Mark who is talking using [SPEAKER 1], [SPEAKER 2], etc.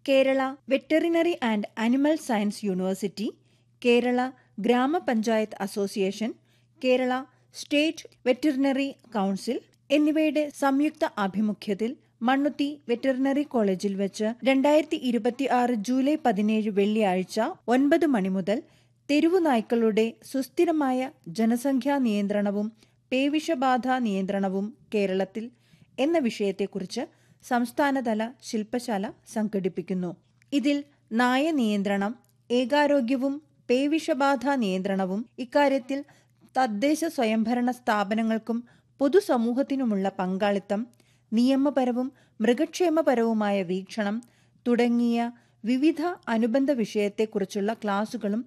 [SPEAKER 1] Kerala veterinary and animal science university Kerala Gramapanchayat association Kerala state veterinary council എന്നിവയുടെ സംയുക്ത ആഭിമുഖ്യത്തിൽ മണ്ണുത്തി വെറ്ററിനറി കോളേജിൽ വെച്ച് രണ്ടായിരത്തി ഇരുപത്തി ആറ് ജൂലൈ പതിനേഴ് വെള്ളിയാഴ്ച ഒൻപത് മണി മുതൽ തെരുവു നായ്ക്കളുടെ സുസ്ഥിരമായ ജനസംഖ്യാ നിയന്ത്രണവും പേവിഷബാധ നിയന്ത്രണവും കേരളത്തിൽ എന്ന വിഷയത്തെക്കുറിച്ച് സംസ്ഥാനതല ശില്പശാല സംഘടിപ്പിക്കുന്നു ഇതിൽ നായ നിയന്ത്രണം ഏകാരോഗ്യവും പേവിഷബാധ നിയന്ത്രണവും ഇക്കാര്യത്തിൽ തദ്ദേശ സ്വയംഭരണ സ്ഥാപനങ്ങൾക്കും പൊതുസമൂഹത്തിനുമുള്ള പങ്കാളിത്തം നിയമപരവും മൃഗക്ഷേമപരവുമായ വീക്ഷണം തുടങ്ങിയ വിവിധ അനുബന്ധ വിഷയത്തെക്കുറിച്ചുള്ള ക്ലാസുകളും